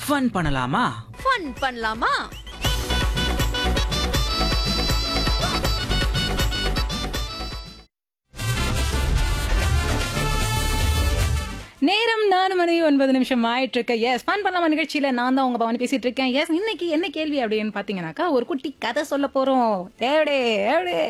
Fun பண்ணலாமா fun பண்ணலாமா நேரம் நாலு மணி ஒன்பது நிமிஷம் ஆயிட்டு இருக்கு எஸ் ஃபன் பண்ணலாமா நிகழ்ச்சியில நான் தான் உங்க பவன் பேசிட்டு இருக்கேன் எஸ் இன்னைக்கு என்ன கேள்வி அப்படின்னு பாத்தீங்கன்னாக்கா ஒரு குட்டி கதை சொல்ல போறோம் ஏடே ஏடே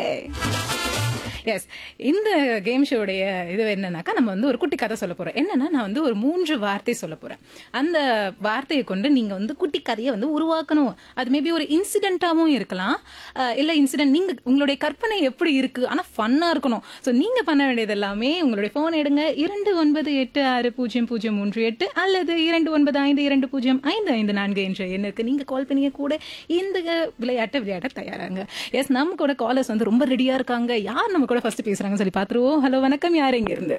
எஸ் இந்த கேம் ஷோடைய இது என்னன்னாக்கா நம்ம வந்து ஒரு குட்டி கதை சொல்ல போறோம் என்னன்னா நான் வந்து ஒரு மூன்று வார்த்தை சொல்ல போறேன் அந்த வார்த்தையை கொண்டு நீங்க வந்து குட்டி கதையை வந்து உருவாக்கணும் அது மேபி ஒரு இன்சிடென்ட்டாவும் இருக்கலாம் அஹ் இல்ல இன்சிடென்ட் நீங்க உங்களுடைய கற்பனை எப்படி இருக்கு ஆனா ஃபன்னா இருக்கணும் ஸோ நீங்க பண்ண வேண்டியது எல்லாமே உங்களுடைய போன் எடுங்க இரண்டு ஒன்பது எட்டு ஆறு பூஜ்ஜியம் பூஜ்ஜியம் மூன்று எட்டு அல்லது இரண்டு ஒன்பது ஐந்து இரண்டு பூஜ்ஜியம் ஐந்து ஐந்து நான்கு என்ற எண்ணுக்கு நீங்க கால் பண்ணிய கூட இந்த விளையாட்டை விளையாட தயாராங்க எஸ் நம்ம கூட காலர்ஸ் வந்து ரொம்ப ரெடியா இருக்காங்க யார் நம்ம கூட ஃபர்ஸ்ட் பேசுறாங்கன்னு சொல்லி பாத்துருவோம் ஹலோ வணக்கம் யார் இங்க இருந்து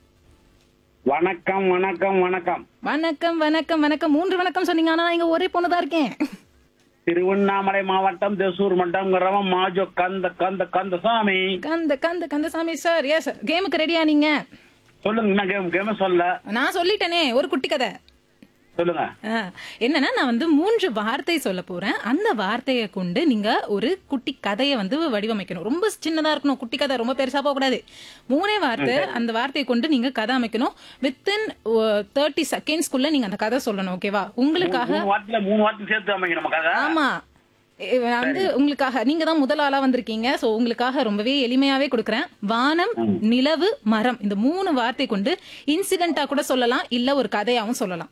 வணக்கம் வணக்கம் வணக்கம் வணக்கம் வணக்கம் வணக்கம் மூன்று வணக்கம் சொன்னீங்க ஆனா நான் இங்க ஒரே பொண்ணுதான் இருக்கேன் திருவண்ணாமலை மாவட்டம் தேசூர் மட்டம் கிராமம் மாஜோ கந்த கந்த கந்தசாமி கந்த கந்த கந்தசாமி சார் எஸ் கேமுக்கு ரெடியா நீங்க சொல்லுங்க என்ன கேம் கேம சொல்ல நான் சொல்லிட்டேனே ஒரு குட்டி கதை சொல்லுங்க ஆ, என்னன்னா நான் வந்து மூன்று வார்த்தை சொல்ல போறேன் அந்த வார்த்தையை கொண்டு நீங்க ஒரு குட்டி கதையை வந்து வடிவமைக்கணும் ரொம்ப சின்னதா இருக்கணும் குட்டி கதை ரொம்ப பெருசா போக கூடாது மூணே வார்த்தை அந்த வார்த்தையை கொண்டு நீங்க கதை அமைக்கணும் வித்தின் தேர்ட்டி செகண்ட்ஸ்க்குள்ள நீங்க அந்த கதை சொல்லணும் ஓகேவா உங்களுக்காக மூணு வாரத்துல மூணு வாரத்துக்கு சேர்த்து அமைங்க நமக்காக ஆமா இ- நான் வந்து உங்களுக்காக நீங்க தான் முதல் ஆளா வந்திருக்கீங்க சோ உங்களுக்காக ரொம்பவே எளிமையாவே கொடுக்கறேன் வானம் நிலவு மரம் இந்த மூணு வார்த்தை கொண்டு இன்சிடென்ட்டா கூட சொல்லலாம் இல்ல ஒரு கதையாவும் சொல்லலாம்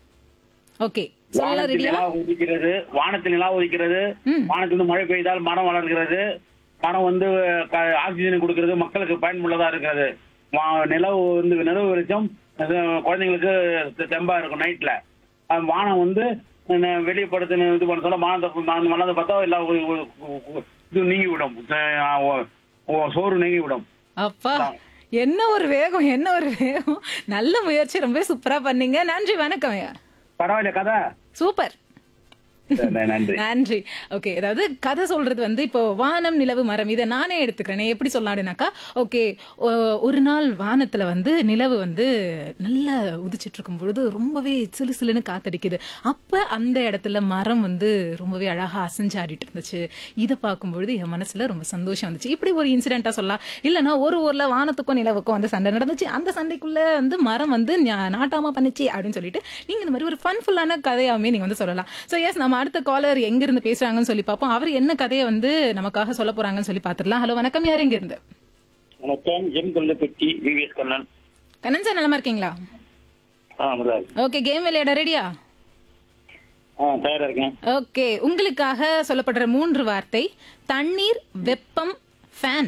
ஓகே சொல்ல வானத்தில் ரெடியா நிலா உதிக்கிறது வானத்தில் நிலா உதிக்கிறது வானத்திலிருந்து மழை பெய்தால் மரம் வளர்கிறது மரம் வந்து க- ஆக்சிஜன் கொடுக்கிறது மக்களுக்கு பயனுள்ளதா இருக்கிறது வா- நிலவு வந்து நிலவு வெளிச்சம் அது குழந்தைங்களுக்கு தெ- தெம்பா இருக்கும் நைட்ல அஹ் வானம் வந்து ந- வெளியே படுத்து இது பண்ண சொல்ல வானத்தை வானம் வளர்ந்து பார்த்தா எல்லாம் ஒ- ஒ- ஒ- இது நீங்கி விடும் அஹ் ஒ- ஒ- சோறு நீங்கி விடும் அப்பா என்ன ஒரு வேகம் என்ன ஒரு வேகம் நல்ல முயற்சி ரொம்ப சூப்பரா பண்ணீங்க நன்றி வணக்கம் ஐயா பரவாயில்ல கதை சூப்பர் சரி, நன்றி நன்றி ஓகே அதாவது கதை சொல்றது வந்து இப்போ வானம் நிலவு மரம் இதை நானே எடுத்துக்கிறேன் எப்படி சொல்லலாம் அப்படின்னாக்கா ஓகே ஒரு நாள் வானத்துல வந்து நிலவு வந்து நல்லா உதிச்சிட்டு இருக்கும் பொழுது ரொம்பவே சிலு சிலுன்னு காத்தடிக்குது அப்ப அந்த இடத்துல மரம் வந்து ரொம்பவே அழகா அசைஞ்சாடிட்டு இருந்துச்சு இதை பார்க்கும் பொழுது என் மனசுல ரொம்ப சந்தோஷம் வந்துச்சு இப்படி ஒரு இன்சிடென்ட்டா சொல்லலாம் இல்லைன்னா ஒரு ஊர்ல வானத்துக்கும் நிலவுக்கும் வந்து சண்டை நடந்துச்சு அந்த சண்டைக்குள்ள வந்து மரம் வந்து ஞா- நாட்டாம பண்ணுச்சு அப்படின்னு சொல்லிட்டு நீங்க இந்த மாதிரி ஒரு ஃபன்ஃபுல்லான கதையாவே நீங்க வந்து சொல்லலாம் சோ எஸ் நம்ம அடுத்த காலர் எங்க இருந்து பேசுறாங்கன்னு சொல்லி பார்ப்போம் அவர் என்ன கதையை வந்து நமக்காக சொல்ல போறாங்கன்னு சொல்லி பாத்துடலாம் ஹலோ வணக்கம் யார் எங்க இருந்து வணக்கம் M Kollapatti VVS Kannan Kannan sir நலமா இருக்கீங்களா ஆ முதலாளி ஓகே கேம் விளையாட ரெடியா ஆ தயாரா இருக்கேன் ஓகே உங்களுக்காக சொல்லப்படுற மூன்று வார்த்தை தண்ணீர் வெப்பம் ஃபேன்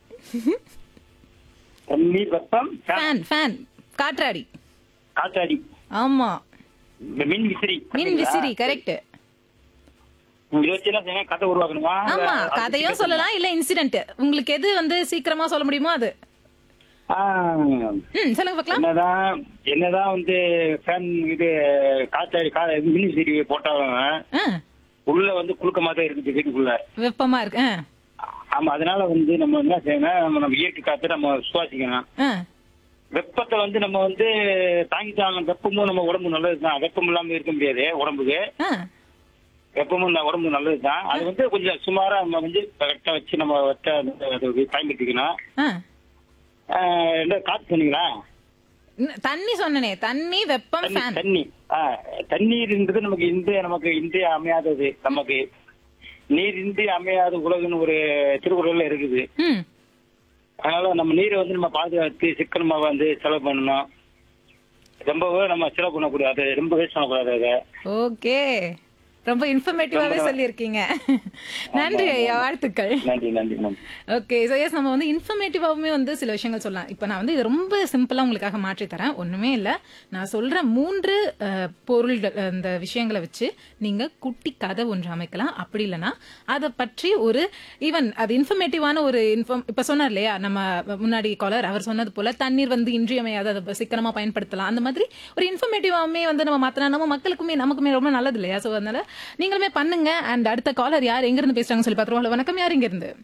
தண்ணீர் வெப்பம் ஃபேன் ஃபேன் காற்றாடி காத்தாடி ஆமா மின் விசிறி மின் விசிறி கரெக்ட் இதை வச்சு என்ன செய்யணும்? கதை உருவாக்கணுமா ஆமா கதையும் சொல்லலாம் இல்ல இன்சிடென்ட் உங்களுக்கு எது வந்து சீக்கிரமா சொல்ல முடியுமோ அது ஆ, ம் சொல்லுங்க பார்க்கலாம் என்னதான் என்னதான் வந்து ஃபேன் இது காத்தாடி கா மின் விசிறி போட்டாலும் ஆ, உள்ள வந்து குளுக்கமா தான் இருக்குது வீட்டுக்குள்ள வெப்பமா இருக்கு ஆ, ஆமா அதனால வந்து நம்ம என்ன செய்யணும் நம்ம நம்ம இயற்கை காத்து நம்ம சுவாசிக்கணும் ஆ, வெப்பத்தை வந்து நம்ம வந்து தாங்கிட்டாங்க வெப்பமும் நம்ம உடம்பு நல்லதுதான் வெப்பம் இல்லாம இருக்க முடியாது உடம்புக்கு ஆ. வெப்பமும் ந- உடம்பு நல்லதுதான் அது வந்து கொஞ்சம் சுமாரா நம்ம வந்து கரெக்டா வச்சு நம்ம வச்ச அந்த- அதை பயன்படுத்திக்கணும் ஆ. ஆஹ் என்ன காத்து சொன்னீங்களா ந- தண்ணி சொன்னனே தண்ணி வெப்பம் தண்ணி ஃபேன் தண்ணி ஆஹ் தண்ணீர்ன்றது நமக்கு இன்றைய நமக்கு இன்றைய அமையாதது நமக்கு நீர் இன்றி அமையாத உலகன்னு ஒரு திருக்குறள்ல இருக்குது ம் அதனால நம்ம நீரை வந்து நம்ம பாதுகாத்து சிக்கனமா வந்து செலவு பண்ணணும் ரொம்பவே நம்ம செலவு பண்ணக்கூடாது ரொம்ப வேஸ்ட் பண்ணக்கூடாது அதை ஓகே ரொம்ப இன்ஃபர்மேட்டிவாவே சொல்லியிருக்கீங்க நன்றி ஐயா வாழ்த்துக்கள் நன்றி நன்றி நன்றி ஓகே ஸோ எஸ் நம்ம வந்து இன்ஃபர்மேட்டிவாகவுமே வந்து சில விஷயங்கள் சொல்லலாம் இப்போ நான் வந்து இது ரொம்ப சிம்பிளாக உங்களுக்காக மாற்றி தரேன் ஒன்றுமே இல்லை நான் சொல்கிற மூன்று அஹ், பொருள்கள் அந்த விஷயங்களை வச்சு நீங்கள் குட்டி கதை ஒன்று அமைக்கலாம் அப்படி இல்லைன்னா அதை பற்றி ஒரு ஈவன் அது இன்ஃபர்மேட்டிவான ஒரு இன்ஃபார்ம் இப்போ சொன்னார் இல்லையா நம்ம முன்னாடி காலர் அவர் சொன்னது போல தண்ணீர் வந்து இன்றியமையாத அதை சிக்கனமாக பயன்படுத்தலாம் அந்த மாதிரி ஒரு இன்ஃபர்மேட்டிவாமே வந்து நம்ம மாற்றினா நம்ம மக்களுக்குமே நமக்குமே ரொம்ப நல்லது இல்லையா ஸோ அதனால நீங்களுமே பண்ணுங்க அண்ட் அடுத்த காலர் யார் எங்கிருந்து பேசுறாங்கன்னு சொல்லி பார்த்துருவோம் வணக்கம் யார் இங்க இருந்து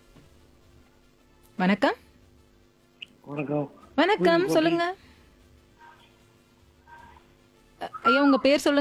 வணக்கம் வணக்கம் வணக்கம் சொல்லுங்க அ- ஐயா உங்க பேர் சொல்லுங்க